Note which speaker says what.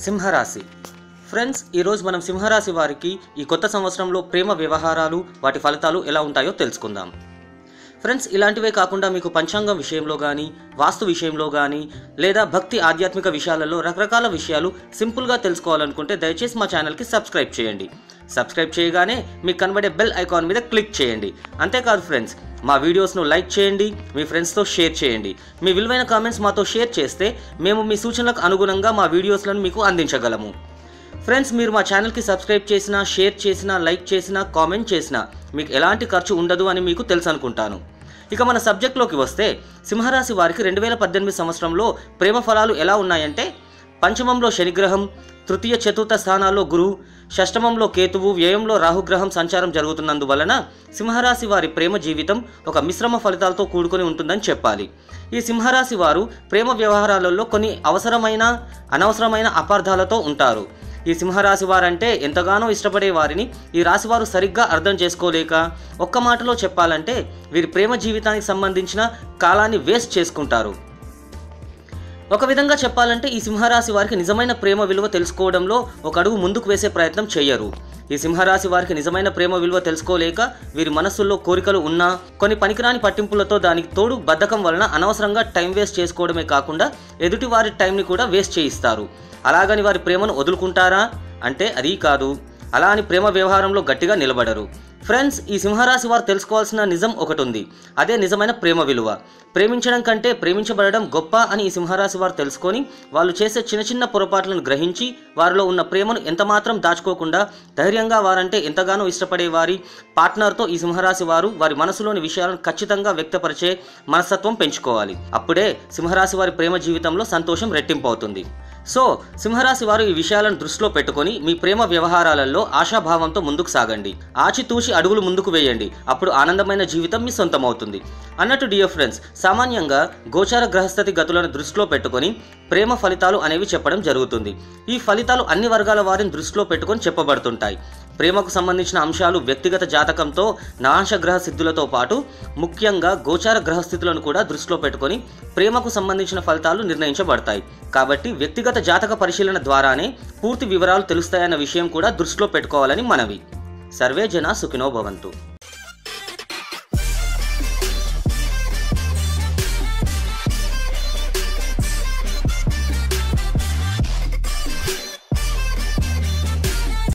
Speaker 1: సింహరాశి ఫ్రెండ్స్ ఈరోజు మనం సింహరాశి వారికి ఈ కొత్త సంవత్సరంలో ప్రేమ వ్యవహారాలు వాటి ఫలితాలు ఎలా ఉంటాయో తెలుసుకుందాం ఫ్రెండ్స్ ఇలాంటివే కాకుండా మీకు పంచాంగం విషయంలో కానీ వాస్తు విషయంలో కానీ లేదా భక్తి ఆధ్యాత్మిక విషయాలలో రకరకాల విషయాలు సింపుల్గా తెలుసుకోవాలనుకుంటే దయచేసి మా ఛానల్కి సబ్స్క్రైబ్ చేయండి సబ్స్క్రైబ్ చేయగానే మీకు కనబడే బెల్ ఐకాన్ మీద క్లిక్ చేయండి అంతేకాదు ఫ్రెండ్స్ మా వీడియోస్ను లైక్ చేయండి మీ ఫ్రెండ్స్తో షేర్ చేయండి మీ విలువైన కామెంట్స్ మాతో షేర్ చేస్తే మేము మీ సూచనలకు అనుగుణంగా మా వీడియోస్లను మీకు అందించగలము ఫ్రెండ్స్ మీరు మా ఛానల్కి సబ్స్క్రైబ్ చేసినా షేర్ చేసినా లైక్ చేసినా కామెంట్ చేసినా మీకు ఎలాంటి ఖర్చు ఉండదు అని మీకు తెలుసు అనుకుంటాను ఇక మన సబ్జెక్ట్లోకి వస్తే సింహరాశి వారికి రెండు వేల పద్దెనిమిది సంవత్సరంలో ప్రేమ ఫలాలు ఎలా ఉన్నాయంటే పంచమంలో శనిగ్రహం తృతీయ చతుర్థ స్థానాల్లో గురువు షష్టమంలో కేతువు వ్యయంలో రాహుగ్రహం సంచారం జరుగుతున్నందువలన సింహరాశి వారి ప్రేమ జీవితం ఒక మిశ్రమ ఫలితాలతో కూడుకొని ఉంటుందని చెప్పాలి ఈ సింహరాశి వారు ప్రేమ వ్యవహారాలలో కొన్ని అవసరమైన అనవసరమైన అపార్థాలతో ఉంటారు ఈ సింహరాశి వారంటే ఎంతగానో ఇష్టపడే వారిని ఈ రాశివారు సరిగ్గా అర్థం చేసుకోలేక ఒక్క మాటలో చెప్పాలంటే వీరి ప్రేమ జీవితానికి సంబంధించిన కాలాన్ని వేస్ట్ చేసుకుంటారు ఒక విధంగా చెప్పాలంటే ఈ సింహరాశి వారికి నిజమైన ప్రేమ విలువ తెలుసుకోవడంలో ఒక అడుగు ముందుకు వేసే ప్రయత్నం చేయరు ఈ సింహరాశి వారికి నిజమైన ప్రేమ విలువ తెలుసుకోలేక వీరి మనస్సుల్లో కోరికలు ఉన్నా కొన్ని పనికిరాని పట్టింపులతో దానికి తోడు బద్ధకం వలన అనవసరంగా టైం వేస్ట్ చేసుకోవడమే కాకుండా ఎదుటి వారి టైంని కూడా వేస్ట్ చేయిస్తారు అలాగని వారి ప్రేమను వదులుకుంటారా అంటే అది కాదు అలా అని ప్రేమ వ్యవహారంలో గట్టిగా నిలబడరు ఫ్రెండ్స్ ఈ సింహరాశి వారు తెలుసుకోవాల్సిన నిజం ఒకటి ఉంది అదే నిజమైన ప్రేమ విలువ ప్రేమించడం కంటే ప్రేమించబడడం గొప్ప అని ఈ సింహరాశి వారు తెలుసుకొని వాళ్ళు చేసే చిన్న చిన్న పొరపాట్లను గ్రహించి వారిలో ఉన్న ప్రేమను ఎంతమాత్రం దాచుకోకుండా ధైర్యంగా వారంటే ఎంతగానో ఇష్టపడే వారి పార్ట్నర్తో ఈ సింహరాశి వారు వారి మనసులోని విషయాలను ఖచ్చితంగా వ్యక్తపరిచే మనస్తత్వం పెంచుకోవాలి అప్పుడే సింహరాశి వారి ప్రేమ జీవితంలో సంతోషం రెట్టింపు అవుతుంది సో సింహరాశి వారు ఈ విషయాలను దృష్టిలో పెట్టుకొని మీ ప్రేమ వ్యవహారాలలో ఆశాభావంతో ముందుకు సాగండి ఆచితూచి అడుగులు ముందుకు వేయండి అప్పుడు ఆనందమైన జీవితం మీ సొంతం అవుతుంది అన్నట్టు డియర్ ఫ్రెండ్స్ సామాన్యంగా గోచార గ్రహస్థితి గతులను దృష్టిలో పెట్టుకొని ప్రేమ ఫలితాలు అనేవి చెప్పడం జరుగుతుంది ఈ ఫలితాలు అన్ని వర్గాల వారిని దృష్టిలో పెట్టుకొని చెప్పబడుతుంటాయి ప్రేమకు సంబంధించిన అంశాలు వ్యక్తిగత జాతకంతో నాంశ గ్రహ సిద్ధులతో పాటు ముఖ్యంగా గోచార గ్రహస్థితులను కూడా దృష్టిలో పెట్టుకొని ప్రేమకు సంబంధించిన ఫలితాలు నిర్ణయించబడతాయి కాబట్టి వ్యక్తిగత జాతక పరిశీలన ద్వారానే పూర్తి వివరాలు తెలుస్తాయన్న విషయం కూడా దృష్టిలో పెట్టుకోవాలని మనవి సర్వే జన సుఖినో భవంతు